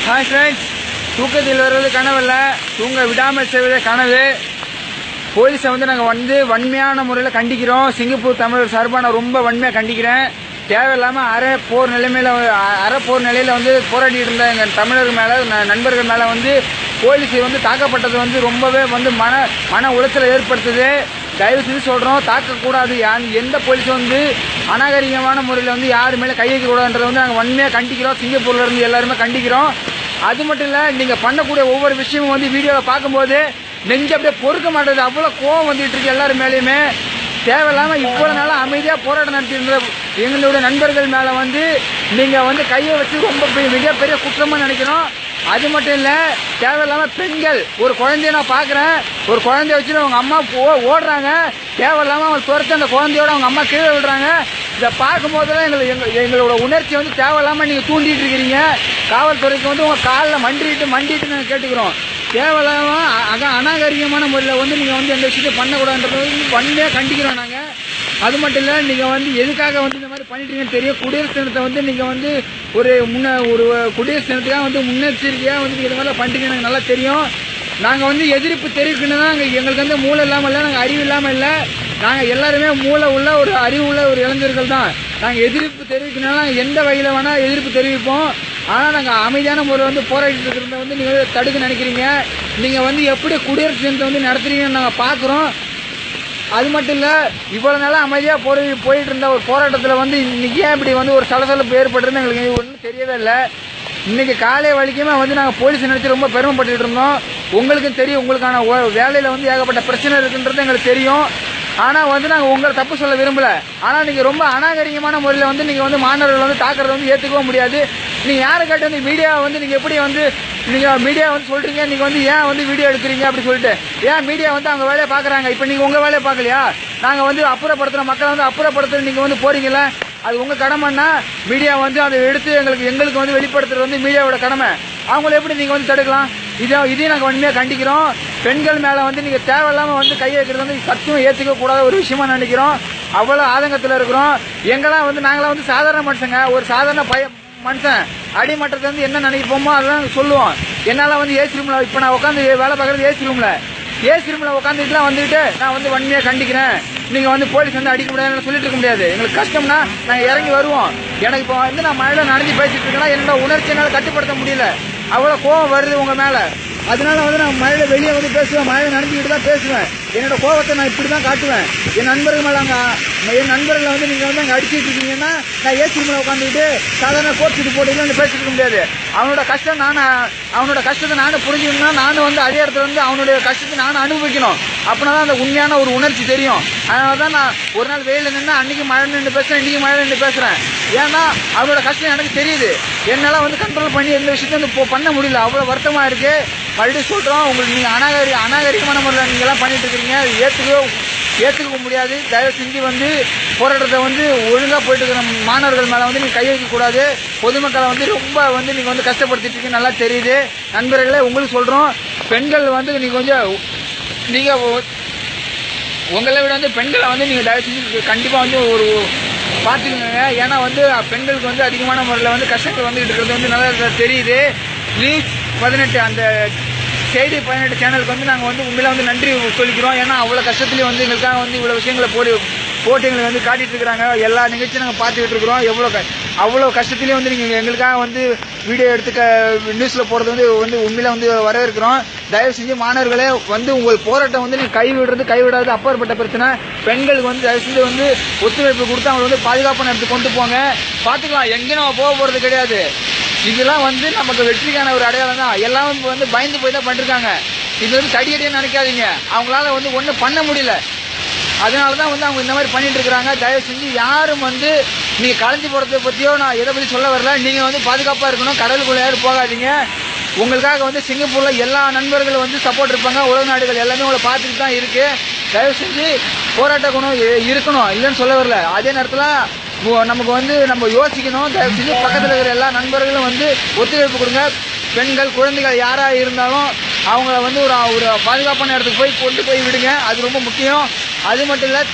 Hi friends தூக்கத்தில் வருவது கனவல்ல தூங்க விடாமல் செய்வதே கனவு போலீஸை வந்து நாங்கள் வந்து வன்மையான முறையில் கண்டிக்கிறோம் சிங்கப்பூர் தமிழர் சார்பாக நான் ரொம்ப வன்மையாக கண்டிக்கிறேன் தேவையில்லாமல் அரை போர் நிலைமையில் அ- அரை போர் நிலையில் வந்து போராடிட்டு இருந்த எங்கள் தமிழர் மேலே நண்பர்கள் மேலே வந்து போலீஸ் வந்து தாக்கப்பட்டது வந்து ரொம்பவே வந்து மன மன உளைச்சலை ஏற்படுத்துது தயவு செஞ்சு சொல்கிறோம் தாக்கக்கூடாது யா- எந்த போலீஸும் வந்து அநாகரிகமான முறையில் வந்து யார் மேலே கை வைக்கக்கூடாதுன்றதை வந்து நாங்கள் வன்மையாக கண்டிக்கிறோம் சிங்கப்பூர்ல இருந்து எல்லாருமே கண்டிக்கிறோம் அது மட்டும் இல்லை நீங்கள் பண்ணக்கூடிய ஒவ்வொரு விஷயமும் வந்து வீடியோவை பார்க்கும்போது நெஞ்சு அப்படியே பொறுக்க மாட்டேது அவ்வளோ கோவம் வந்துட்டு இருக்கு எல்லாரும் மேலேயுமே தேவையில்லாமல் இவ்வளோ நாளாக அமைதியாக போராட்டம் நடத்தியிருந்த எங்களுடைய நண்பர்கள் மேலே வந்து நீங்கள் வந்து கையை வச்சு ரொம்ப பெரிய- மிகப்பெரிய குற்றமாக நினைக்கிறோம் அது மட்டும் இல்லை தேவையில்லாமல் பெண்கள் ஒரு குழந்தைய நான் பார்க்குறேன் ஒரு குழந்தைய வச்சுட்டு அவங்க அம்மா ஓ- ஓடுறாங்க தேவையில்லாமல் அவங்க துரத்து அந்த குழந்தையோட அவங்க அம்மா கீழே விடுறாங்க இதை பார்க்கும்போதெல்லாம் எங்களுக்கு எங்க எங்களோட உணர்ச்சி வந்து தேவையில்லாமல் நீங்கள் தூண்டிட்டு இருக்கிறீங்க காவல்துறைக்கு வந்து உங்கள் காலில் மண்டிட்டு மண்டிட்டு நாங்கள் கேட்டுக்கிறோம் தேவையில்லாம அ- அக அநாகரிகமான முறையில் வந்து நீங்கள் வந்து எந்த விஷயத்தை பண்ணக்கூடாதுன்றது வந்து வன்மையாக கண்டிக்கிறோம் நாங்கள் அது மட்டும் இல்லை நீங்கள் வந்து எதுக்காக வந்து இந்த மாதிரி பண்ணிட்டீங்கன்னு தெரியும் குடியரசு தினத்தை வந்து நீங்கள் வந்து ஒரு முன்ன ஒரு குடியரசு தினத்துக்காக வந்து முன்னெச்சரிக்கையாக வந்து நீங்கள் இந்த மாதிரிலாம் பண்ணிட்டீங்க எனக்கு நல்லா தெரியும் நாங்கள் வந்து எதிர்ப்பு தெரிவிக்கணும் தான் எங்களுக்கு வந்து மூளை இல்லாமல் இல்லை நாங்கள் அறிவு இல்லாமல் இல்லை நாங்கள் எல்லாருமே மூளை உள்ள ஒரு அறிவு உள்ள ஒரு இளைஞர்கள் தான் நாங்கள் எதிர்ப்பு தெரிவிக்கணும்னா நாங்கள் எந்த வகையில் வேணால் எதிர்ப்பு தெரிவிப்போம் ஆனால் நாங்கள் அமைதியான முறையில் வந்து போராடிட்டு இருக்கிறத வந்து நீங்கள் தடுக்க நினைக்கிறீங்க நீங்கள் வந்து எப்படி குடியரசு தினத்தை வந்து நடத்துறீங்கன்னு நாங்கள் பார்க்குறோம் அது மட்டும் இல்லை இவ்வளோ நாளாக அமைதியாக போய் போயிட்டு இருந்த ஒரு போராட்டத்தில் வந்து இன்னைக்கு ஏன் இப்படி வந்து ஒரு சலசலப்பு ஏற்படுதுன்னு எங்களுக்கு ஒன்றும் தெரியவே இல்லை இன்னைக்கு காலை வரைக்குமே வந்து நாங்கள் போலீஸ் நினச்சி ரொம்ப பெருமைப்பட்டுட்டு இருந்தோம் உங்களுக்கும் தெரியும் உங்களுக்கான ஒ- வேலையில் வந்து ஏகப்பட்ட பிரச்சனை இருக்குன்றது எங்களுக்கு தெரியும் ஆனால் வந்து நாங்கள் உங்களை தப்பு சொல்ல விரும்பல ஆனால் நீங்கள் ரொம்ப அநாகரிகமான முறையில் வந்து நீங்கள் வந்து மாணவர்கள் வந்து தாக்குறத வந்து ஏற்றுக்கவும் முடியாது நீங்கள் யாரை கேட்டு வந்து மீடியா வந்து நீங்கள் எப்படி வந்து நீங்கள் மீடியா வந்து சொல்கிறீங்க நீங்கள் வந்து ஏன் வந்து வீடியோ எடுக்கிறீங்க அப்படி சொல்லிட்டு ஏன் மீடியா வந்து அவங்க வேலையை பார்க்குறாங்க இப்போ நீங்கள் உங்கள் வேலையை பார்க்கலையா நாங்கள் வந்து அப்புறப்படுத்துகிற மக்களை வந்து அப்புறப்படுத்துற நீங்கள் வந்து போறீங்களா அது உங்கள் கடமைன்னா மீடியா வந்து அதை எடுத்து எங்களுக்கு எங்களுக்கு வந்து வெளிப்படுத்துறது வந்து மீடியாவோட கடமை அவங்கள எப்படி நீங்கள் வந்து தடுக்கலாம் இதை இதையும் நாங்கள் உண்மையாக கண்டிக்கிறோம் பெண்கள் மேலே வந்து நீங்கள் தேவையில்லாமல் வந்து கை வைக்கிறது வந்து சத்தும் ஏற்றுக்க கூடாத ஒரு விஷயமா நினைக்கிறோம் அவ்வளோ ஆதங்கத்தில் இருக்கிறோம் எங்கெல்லாம் வந்து நாங்களாம் வந்து சாதாரண மனுஷங்க ஒரு சாதாரண பய மனுஷன் அடிமட்டத்தை வந்து என்ன நினைப்போமோ அதெல்லாம் சொல்லுவோம் என்னால் வந்து ஏசி ரூமில் இப்போ நான் உட்காந்து வேலை பார்க்குறது ஏசி ரூமில் ஏசி ரூமில் உட்காந்துட்டுலாம் வந்துட்டு நான் வந்து வன்மையாக கண்டிக்கிறேன் நீங்கள் வந்து போலீஸ் வந்து அடிக்க முடியாதுன்னு சொல்லிட்டு இருக்க முடியாது எங்களுக்கு கஷ்டம்னா நாங்கள் இறங்கி வருவோம் எனக்கு இப்போ வந்து நான் மழையில் நனைஞ்சு பேசிட்டு இருக்கேன்னா என்னோட உணர்ச்சி என்னால் கட்டுப்படுத்த முடியல அவ்வளோ கோவம் வருது உங்கள் மேலே அதனால வந்து நான் மழையில் வெளியே வந்து பேசுவேன் மழையில் நனைஞ்சிக்கிட்டு தான் பேசுவேன் என்னோட கோவத்தை நான் இப்படி தான் காட்டுவேன் என் நண்பர்கள் மேலே அங்கே என் நண்பர்களை வந்து நீங்கள் வந்து அங்கே அடிச்சிட்டு இருக்கீங்கன்னா நான் ஏசி ரூமில் உட்காந்துக்கிட்டு சாதாரண கோட் சீட்டு போட்டுக்கலாம் பேசிட்டு இருக்க முடியாது அவனோட கஷ்டம் நான் அவனோட கஷ்டத்தை நானும் புரிஞ்சுக்கணும்னா நானும் வந்து அதே இடத்துல வந்து அவனுடைய கஷ்டத்தை நானும் அனுபவிக்கணும் அப்படின்னா தான் அந்த உண்மையான ஒரு உணர்ச்சி தெரியும் அதனால தான் நான் ஒரு நாள் வெயில நின்று அன்னைக்கு மழை நின்று பேசுகிறேன் இன்னைக்கு மழை நின்று பேசுகிறேன் ஏன்னா அவனோட கஷ்டம் எனக்கு தெரியுது என்னால் வந்து கண்ட்ரோல் பண்ணி எந்த விஷயத்தையும் வந்து இப்போ பண்ண முடியல அவ்வளோ வருத்தமாக இருக்கு மறுபடியும் சொல்கிறோம் உங்களுக்கு நீங்கள் அநாகரி அநாகரிகமான முறையில் நீங்கள்லாம் பண்ணிட்டு இருக்கிறீங்க அது ஏற்றுக்கவே ஏற்றுக்க முடியாது தயவு செஞ்சு வந்து போராட்டத்தை வந்து ஒழுங்காக போயிட்டு இருக்கிற மாணவர்கள் மேலே வந்து நீங்கள் கை வைக்கக்கூடாது பொதுமக்களை வந்து ரொம்ப வந்து நீங்கள் வந்து கஷ்டப்படுத்திட்டு இருக்கீங்க நல்லா தெரியுது நண்பர்களே உங்களுக்கு சொல்கிறோம் பெண்கள் வந்து நீங்கள் கொஞ்சம் நீங்கள் உங்களை விட வந்து பெண்களை வந்து நீங்கள் தயவு செஞ்சு கண்டிப்பாக வந்து ஒரு பார்த்துக்கோங்க ஏன்னா வந்து பெண்களுக்கு வந்து அதிகமான முறையில் வந்து கஷ்டங்கள் வந்துகிட்டு இருக்கிறது வந்து நல்லா தெரியுது நியூஸ் பதினெட்டு அந்த செய்தி பதினெட்டு சேனலுக்கு வந்து நாங்கள் வந்து உண்மையில வந்து நன்றி சொல்லிக்கிறோம் ஏன்னா அவ்வளோ கஷ்டத்துலேயும் வந்து எங்களுக்காக வந்து இவ்வளோ விஷயங்களை போட்டு போட்டு எங்களுக்கு வந்து காட்டிட்டு இருக்கிறாங்க எல்லா நிகழ்ச்சியும் நாங்கள் பார்த்துக்கிட்டு இருக்கிறோம் எவ்வளோ க அவ்வளோ கஷ்டத்துலேயும் வந்து நீங்கள் எங்களுக்காக வந்து வீடியோ எடுத்து க நியூஸில் போடுறது வந்து வந்து உண்மையில வந்து வரவேற்கிறோம் தயவு செஞ்சு மாணவர்களே வந்து உங்கள் போராட்டம் வந்து நீங்கள் கைவிடுறது கைவிடாது அப்பாற்பட்ட பிரச்சனை பெண்களுக்கு வந்து தயவு செஞ்சு வந்து ஒத்துழைப்பு கொடுத்து அவங்களை வந்து பாதுகாப்பான இடத்துக்கு கொண்டு போங்க பார்த்துக்கலாம் எங்கேயும் நம்ம போக போகிறது கிடையாது இதெல்லாம் வந்து நமக்கு வெற்றிக்கான ஒரு அடையாளம் தான் எல்லாம் இப்ப வந்து பயந்து போய் தான் பண்ணிருக்காங்க இது வந்து தடியடியே நினைக்காதீங்க அவங்களால வந்து ஒன்றும் பண்ண முடியல அதனால தான் வந்து அவங்க இந்த மாதிரி பண்ணிட்டு இருக்கிறாங்க தயவு செஞ்சு யாரும் வந்து நீங்கள் கலைஞ்சு போகிறத பற்றியோ நான் எதை பற்றி சொல்ல வரல நீங்கள் வந்து பாதுகாப்பாக இருக்கணும் கடலுக்குள்ள யாரும் போகாதீங்க உங்களுக்காக வந்து சிங்கப்பூரில் எல்லா நண்பர்களும் வந்து சப்போர்ட் இருப்பாங்க உலக நாடுகள் எல்லாமே உங்களை பார்த்துட்டு தான் இருக்கு தயவு செஞ்சு போராட்ட குணம் இ- இருக்கணும் இல்லைன்னு சொல்ல வரல அதே நேரத்தில் உ- நமக்கு வந்து நம்ம யோசிக்கணும் தயவு செஞ்சு பக்கத்தில் இருக்கிற எல்லா நண்பர்களும் வந்து ஒத்துழைப்பு கொடுங்க பெண்கள் குழந்தைகள் யாராக இருந்தாலும் அவங்கள வந்து ஒரு ஒரு பாதுகாப்பான இடத்துக்கு போய் கொண்டு போய் விடுங்க அது ரொம்ப முக்கியம் அது மட்டும் இல்லை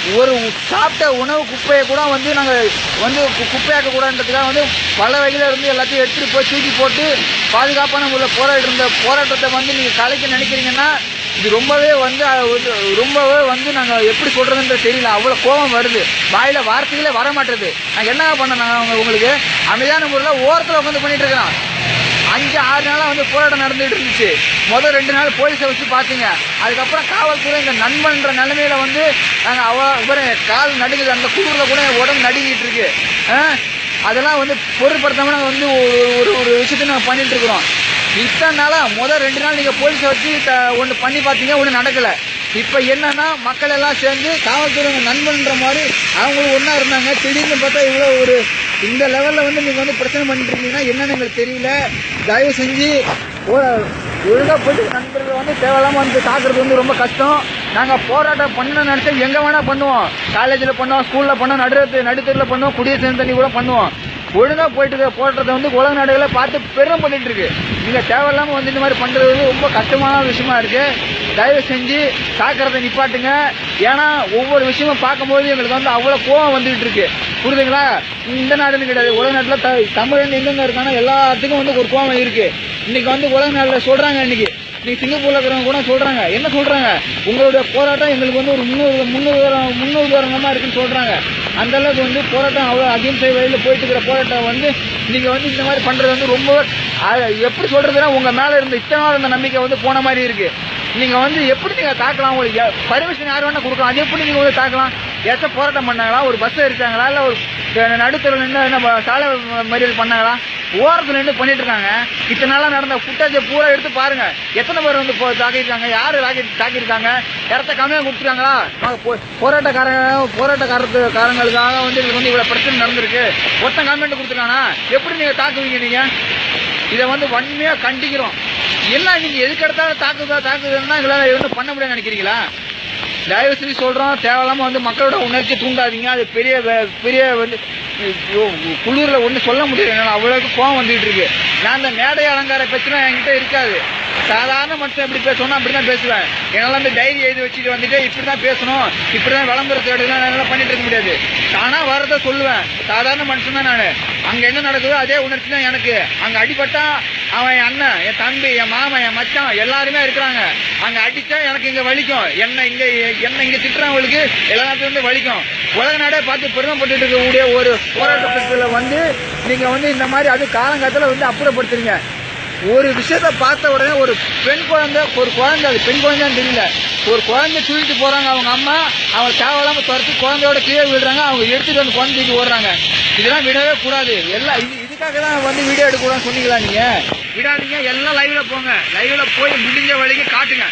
ஒரு சாப்பிட்ட உணவு குப்பையை கூட வந்து நாங்கள் வந்து கு- குப்பையாக்க கூடாதுன்றதுக்காக வந்து பல வகையில இருந்து எல்லாத்தையும் எடுத்துட்டு போய் தூக்கி போட்டு பாதுகாப்பான முறையில் போராடி இருந்த போராட்டத்தை வந்து நீங்கள் கலைக்க நினைக்கிறீங்கன்னா இது ரொம்பவே வந்து அது வந்து ரொம்பவே வந்து நாங்கள் எப்படி சொல்றதுன்ற தெரியல அவ்வளோ கோபம் வருது வாயில வார்த்தைகளே வர மாட்டேது நாங்கள் என்ன பண்ண நாங்கள் உங்களுக்கு அமைதியான முறையில் ஓரத்தில் உட்காந்து பண்ணிட்டு இருக்கிறோம் அஞ்சு ஆறு நாளா வந்து போராட்டம் நடந்துட்டு இருந்துச்சு முதல் ரெண்டு நாள் போலீஸை வச்சு பார்த்தீங்க அதுக்கப்புறம் காவல்துறை இந்த நண்பன்ற நிலைமையில வந்து நாங்க அவ இவரு கால் நடுங்குது அந்த குளிர்ல கூட என் உடம்பு நடுங்கிட்டு இருக்கு ஆ? அதெல்லாம் வந்து பொருட்படுத்தாம நாங்க வந்து ஒரு ஒரு ஒரு விஷயத்தை நாங்க பண்ணிட்டு இருக்கிறோம் இத்தனை நாளா முதல் ரெண்டு நாள் நீங்க போலீஸை வச்சு த- ஒண்ணு பண்ணி பார்த்தீங்க ஒண்ணு நடக்கல இப்ப என்னன்னா மக்கள் எல்லாம் சேர்ந்து காவல்துறை நண்பன்ற மாதிரி அவங்களும் ஒண்ணா இருந்தாங்க திடீர்னு பார்த்தா இவ்வளவு ஒரு இந்த லெவல்ல வந்து நீங்க வந்து பிரச்சனை பண்ணிட்டு இருக்கீங்கன்னா என்னன்னு எங்களுக்கு தெரியல தயவு செஞ்சு ஒ- ஒழுங்கா போயிட்டு நண்பர்கள் வந்து தேவையில்லாம வந்து தாக்குறது வந்து ரொம்ப கஷ்டம் நாங்க போராட்டம் பண்ணணும்னு நினைச்சா எங்க வேணா பண்ணுவோம் காலேஜ்ல பண்ணுவோம் ஸ்கூல்ல பண்ணுவோம் நடு நடுத்தரில் பண்ணுவோம் குடியரசு தண்ணி கூட பண்ணுவோம் ஒழுங்கா போயிட்டு இருக்க போராட்டத்தை வந்து உலக நாடுகளை பார்த்து பெருமை பண்ணிட்டு இருக்கு நீங்க தேவையில்லாம வந்து இந்த மாதிரி பண்றது வந்து ரொம்ப கஷ்டமான விஷயமா இருக்கு தயவு செஞ்சு தாக்குறதை நிப்பாட்டுங்க ஏன்னா ஒவ்வொரு விஷயமும் பார்க்கும்போது எங்களுக்கு வந்து அவ்வளவு கோவம் வந்துகிட்டு இருக்கு புரியுதுங்களா இந்த நாடுன்னு கிடையாது உலக நாட்டுல த- தமிழன் எங்கெங்க இருக்கானோ எல்லாத்துக்கும் வந்து ஒரு கோவம் இருக்கு இன்னைக்கு வந்து உலக நாடுல சொல்றாங்க இன்னைக்கு இன்னைக்கு சிங்கப்பூர்ல இருக்கிறவங்க கூட சொல்றாங்க என்ன சொல்றாங்க உங்களுடைய போராட்டம் எங்களுக்கு வந்து ஒரு முன்னூறு முன்னூறு முன்னுதாரணமா இருக்குன்னு சொல்றாங்க அந்த அளவுக்கு வந்து போராட்டம் அவ்வளவு அகிம்சை வழியில போயிட்டு இருக்கிற போராட்டம் வந்து நீங்க வந்து இந்த மாதிரி பண்றது வந்து ரொம்ப அஹ், எப்படி சொல்றதுன்னா உங்க மேல இருந்த இத்தனை நாள் இருந்த நம்பிக்கை வந்து போன மாதிரி இருக்கு நீங்க வந்து எப்படி நீங்க தாக்கலாம் உங்களுக்கு பர்மிஷன் யார் வேணா கொடுக்கலாம் அது எப்படி நீங்க வந்து தாக்கலாம் ஏதாச்சும் போராட்டம் பண்ணாங்களா ஒரு பஸ் எடுத்தாங்களா இல்ல ஒரு நடுத்தரில் நின்று என்ன சாலை மறியல் பண்ணாங்களா ஓரத்துல நின்று பண்ணிட்டு இருக்காங்க இத்தனை நாளா நடந்த ஃபுட்டேஜை பூரா எடுத்து பாருங்க எத்தனை பேர் வந்து போ- தாக்கியிருக்காங்க யாரு தாக்கி- தாக்கியிருக்காங்க இடத்த கம்மியா கொடுத்துருக்காங்களா நாங்க போ- போராட்டக்காரங்க போராட்டக்காரத்துக்காரங்களுக்காக வந்து இதுக்கு வந்து இவ்வளவு பிரச்சனை நடந்திருக்கு ஒருத்தன் கமெண்ட் கொடுத்துருக்கானா எப்படி நீங்க தாக்குவீங்க நீங்க இதை வந்து வன்மையா கண்டிக்கிறோம் என்ன நீங்க எதுக்கு எடுத்தாலும் தாக்குதா தாக்குதுன்னா எங்களால எதுவும் பண்ண முடியாது நினைக்கிறீங்களா தயவு செஞ்சு சொல்றோம் தேவையில்லாம வந்து மக்களோட உணர்ச்சி தூண்டாதீங்க அது பெரிய வே- பெரிய வந்து ஐயோ, குளிர்ல ஒண்ணு சொல்ல முடியல என்னால அவ்வளவுக்கு கோவம் வந்துட்டு இருக்கு நான் அந்த மேடை அலங்கார பிரச்சனை என்கிட்ட இருக்காது சாதாரண மனுஷன் எப்படி பேசணும் அப்படிதான் பேசுவேன் என்னால வந்து டைரி எழுதி வச்சுட்டு வந்துட்டு இப்படிதான் பேசணும் இப்படிதான் விளம்பரத்தை எடுக்கலாம் என்னால பண்ணிட்டு இருக்க முடியாது தானா வரத சொல்லுவேன் சாதாரண மனுஷன் தான் நானு அங்க என்ன நடக்குதோ அதே உணர்ச்சி தான் எனக்கு அங்க அடிபட்டா அவன் என் அண்ணன் என் தம்பி என் மாமன் என் மச்சான் எல்லாருமே இருக்கிறாங்க அங்க அடிச்சா எனக்கு இங்க வலிக்கும் என்ன இங்க என்ன இங்க திட்டுறவங்களுக்கு எல்லாத்தையும் வந்து வலிக்கும் உலக நாடே பார்த்து பெருமைப்பட்டு இருக்கக்கூடிய ஒரு போராட்டத்துல வந்து நீங்க வந்து இந்த மாதிரி அது காலங்காலத்துல வந்து அப்புறப்படுத்துறீங்க ஒரு விஷயத்த பார்த்த உடனே ஒரு பெண் குழந்தை ஒரு குழந்தை அது பெண் குழந்தைன்னு தெரியல ஒரு குழந்தை தூக்கிட்டு போறாங்க அவங்க அம்மா அவங்க தேவையில்லாம துரத்தி குழந்தையோட கீழே விடுறாங்க அவங்க எடுத்துட்டு வந்து குழந்தைக்கு ஓடுறாங்க இதெல்லாம் விடவே கூடாது எல்லாம் இது இதுக்காக தான் வந்து வீடியோ எடுக்கக்கூடாதுன்னு சொன்னீங்களா நீங்க விடாதீங்க எல்லாம் லைவ்ல போங்க லைவ்ல போய் முடிஞ்ச வழிக்கு காட்டுங்க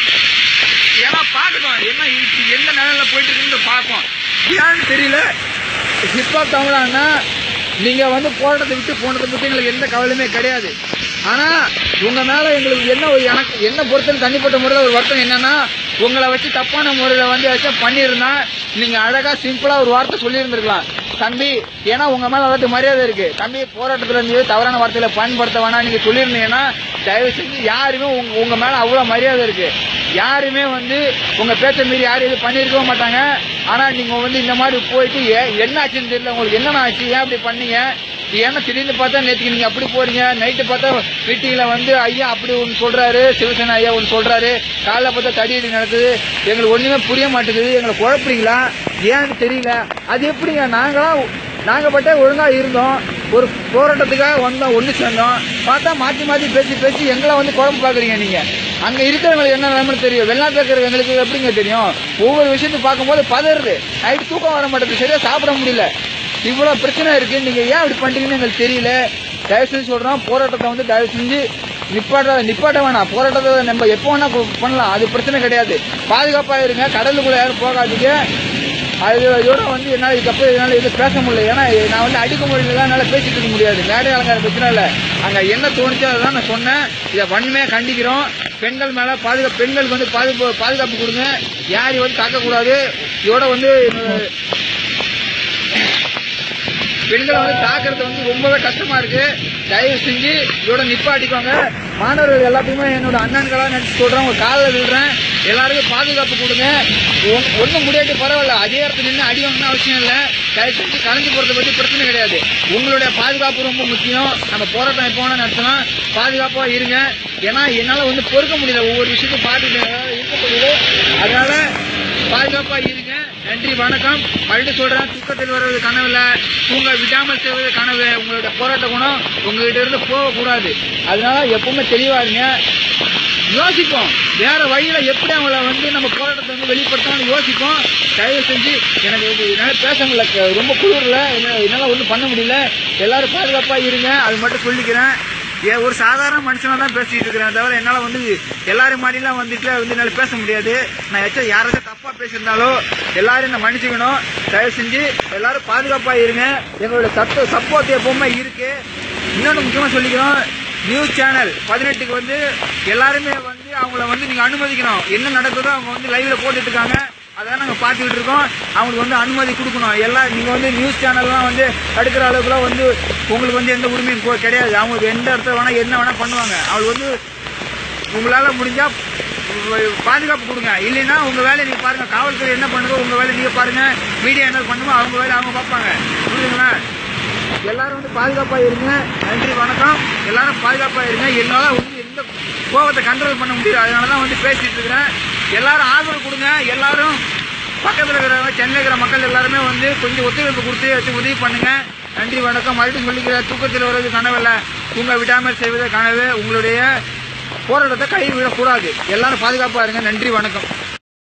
ஏன்னா பார்க்கணும் என்ன இது எந்த நிலையில போயிட்டு இருக்குன்னு பார்ப்போம் ஏன்னு தெரியல ஹிப்ஹாப் தமிழான்னா நீங்க வந்து போராட்டத்தை விட்டு போனதை பத்தி எங்களுக்கு எந்த கவலையுமே கிடையாது ஆனா உங்க மேல எங்களுக்கு என்ன ஒரு எனக்கு என்ன பொறுத்தவரை தனிப்பட்ட முறையில் ஒரு வருத்தம் என்னன்னா உங்களை வச்சு தப்பான முறையில வந்து ஏதாச்சும் பண்ணியிருந்தா நீங்க அழகா சிம்பிளா ஒரு வார்த்தை சொல்லியிருந்திருக்கலாம் தம்பி ஏன்னா உங்க மேல அதாவது மரியாதை இருக்கு தம்பி போராட்டத்துல இருந்து தவறான வார்த்தையில பயன்படுத்த வேணாம் நீங்க சொல்லியிருந்தீங்கன்னா தயவு செஞ்சு யாருமே உங்க உங்க மேல அவ்வளவு மரியாதை இருக்கு யாருமே வந்து உங்க பேச்ச மீறி யாரும் இது பண்ணிருக்கவும் மாட்டாங்க ஆனா நீங்க வந்து இந்த மாதிரி போயிட்டு ஏ- என்ன ஆச்சுன்னு தெரியல உங்களுக்கு என்ன ஆச்சு ஏன் அப்படி பண்ணீங்க ஏன்னா திடீர்னு பார்த்தா நேற்றுக்கு நீங்க அப்படி போறீங்க நைட்டு பார்த்தா மீட்டிங்ல வந்து ஐயா அப்படி ஒன்று சொல்றாரு சிவசேனா ஐயா ஒன்று சொல்றாரு காலைல பார்த்தா தடியடி நடக்குது எங்களுக்கு ஒண்ணுமே புரிய மாட்டேங்குது எங்களை குழப்புறீங்களா ஏன்னு தெரியல அது எப்படிங்க நாங்களாம் நாங்க பட்டே ஒழுங்கா இருந்தோம் ஒரு போராட்டத்துக்காக வந்தோம் ஒண்ணு சேர்ந்தோம் பார்த்தா மாத்தி மாத்தி பேசி பேசி எங்களை வந்து குழம்பு பாக்குறீங்க நீங்க அங்க இருக்கிறவங்களுக்கு என்ன நிலைமைன்னு தெரியும் வெளிநாட்டுல இருக்கிற எங்களுக்கு எப்படிங்க தெரியும் ஒவ்வொரு விஷயத்தையும் பார்க்கும்போது பதறுது நைட்டு தூக்கம் வர மாட்டேங்குது சரியா சாப்பிட முடியல இவ்வளவு பிரச்சனை இருக்கு நீங்க ஏன் இப்படி பண்றீங்கன்னு எங்களுக்கு தெரியல தயவு செஞ்சு சொல்றோம் போராட்டத்தை வந்து தயவு செஞ்சு நிப்பாட்ட நிப்பாட்ட வேணாம் போராட்டத்தை நம்ம எப்போ வேணா கு- பண்ணலாம் அது பிரச்சனை கிடையாது பாதுகாப்பா இருங்க கடலுக்குள்ள யாரும் போகாதீங்க அது இதோட வந்து என்னால இதுக்கப்புறம் என்னால எதுவும் பேச முடியல ஏன்னா நான் வந்து அடிக்க முடியல என்னால பேசிட்டு இருக்க முடியாது மேடை அலங்கார பிரச்சனை இல்ல அங்க என்ன தோணுச்சோ அதான் நான் சொன்னேன் இதை வன்மையா கண்டிக்கிறோம் பெண்கள் மேல பாதுகாப்பு பெண்களுக்கு வந்து பாதுகாப்பு பாதுகாப்பு கொடுங்க யாரையும் வந்து தாக்கக்கூடாது இதோட வந்து பெண்களை வந்து தாக்குறது வந்து ரொம்பவே கஷ்டமா இருக்கு தயவு செஞ்சு இதோட நிப்பாட்டிக்கோங்க மாணவர்கள் எல்லாத்தையுமே என்னோட அண்ணன்களா நினைச்சு சொல்றேன் உங்க காலில் விழுறேன் எல்லாருக்கும் பாதுகாப்பு கொடுங்க ஒன்- ஒண்ணும் முடியாட்டி பரவாயில்ல அதே இடத்துல நின்று அடி வாங்கணும் அவசியம் இல்லை தயவு செஞ்சு கலைஞ்சு போறதை பத்தி பிரச்சனை கிடையாது உங்களுடைய பாதுகாப்பு ரொம்ப முக்கியம் நம்ம போராட்டம் எப்போ வேணா நடத்தலாம் பாதுகாப்பா இருங்க ஏன்னா என்னால வந்து பொறுக்க முடியல ஒவ்வொரு விஷயத்தையும் பார்த்துட்டு என்னால இருக்க முடியல அதனால பாதுகாப்பா இருங்க நன்றி வணக்கம் மறுபடியும் சொல்றேன் தூக்கத்தில் வருவது கனவுல தூங்க விடாமல் செய்வது கனவு உங்களோட போராட்ட குணம் உங்ககிட்ட இருந்து போகக்கூடாது அதனால எப்பவுமே தெளிவா இருங்க யோசிப்போம் வேற வழியில எப்படி அவங்கள வந்து நம்ம போராட்டத்தை வந்து வெளிப்படுத்தணும்னு யோசிப்போம் தயவு செஞ்சு எனக்கு இது என்னால பேச முடியல க- ரொம்ப குளிர்ல என்ன- என்னால ஒன்றும் பண்ண முடியல எல்லாரும் பாதுகாப்பா இருங்க அது மட்டும் சொல்லிக்கிறேன் ஏன் ஒரு சாதாரண மனுஷனா தான் பேசிட்டு இருக்கிறேன் தவிர என்னால வந்து எல்லாரும் மாதிரிலாம் வந்துட்டு வந்து என்னால பேச முடியாது நான் எச்ச யாராச்சும் தப்பா பேசியிருந்தாலோ எல்லாரும் என்ன மன்னிச்சுக்கணும் தயவு செஞ்சு எல்லாரும் பாதுகாப்பா இருங்க எங்களோட சட்ட சப்போர்ட் எப்பவுமே இருக்கு இன்னொன்று முக்கியமா சொல்லிக்கிறோம் நியூஸ் சேனல் பதினெட்டுக்கு வந்து எல்லாருமே வந்து அவங்கள வந்து நீங்க அனுமதிக்கணும் என்ன நடக்குதோ அவங்க வந்து லைவ்ல போட்டுட்டு இருக்காங்க அதான் நாங்க பார்த்துக்கிட்டு இருக்கோம் அவங்களுக்கு வந்து அனுமதி கொடுக்கணும் எல்லாம் நீங்க வந்து நியூஸ் சேனல்லாம் வந்து தடுக்கிற அளவுக்குலாம் வந்து உங்களுக்கு வந்து எந்த உரிமையும் கொ- கிடையாது அவங்களுக்கு எந்த இடத்துல வேணா என்ன வேணா பண்ணுவாங்க அவங்களுக்கு வந்து உங்களால முடிஞ்சா உ- பாதுகாப்பு கொடுங்க இல்லைன்னா உங்க வேலையை நீங்க பாருங்க காவல்துறை என்ன பண்ணுதோ உங்க வேலையை நீங்க பாருங்க மீடியா என்ன பண்ணுமோ அவங்க வேலையை அவங்க பார்ப்பாங்க புரியுதுங்களா எல்லாரும் வந்து பாதுகாப்பா இருங்க நன்றி வணக்கம் எல்லாரும் பாதுகாப்பா இருங்க என்னால வந்து எந்த கோபத்தை கண்ட்ரோல் பண்ண முடியல அதனால தான் வந்து பேசிட்டு இருக்கிறேன் எல்லாரும் ஆதரவு கொடுங்க எல்லாரும் பக்கத்தில் இருக்கிறவங்க சென்னையில் இருக்கிற மக்கள் எல்லாருமே வந்து கொஞ்சம் ஒத்துழைப்பு கொடுத்து வச்சு உதவி பண்ணுங்க நன்றி வணக்கம் மறுபடியும் சொல்லிக்கிற தூக்கத்தில் வருவது கனவல்ல தூங்க விடாமல் செய்வது கனவு உங்களுடைய போராட்டத்தை கைவிடக்கூடாது எல்லாரும் பாதுகாப்பா இருங்க நன்றி வணக்கம்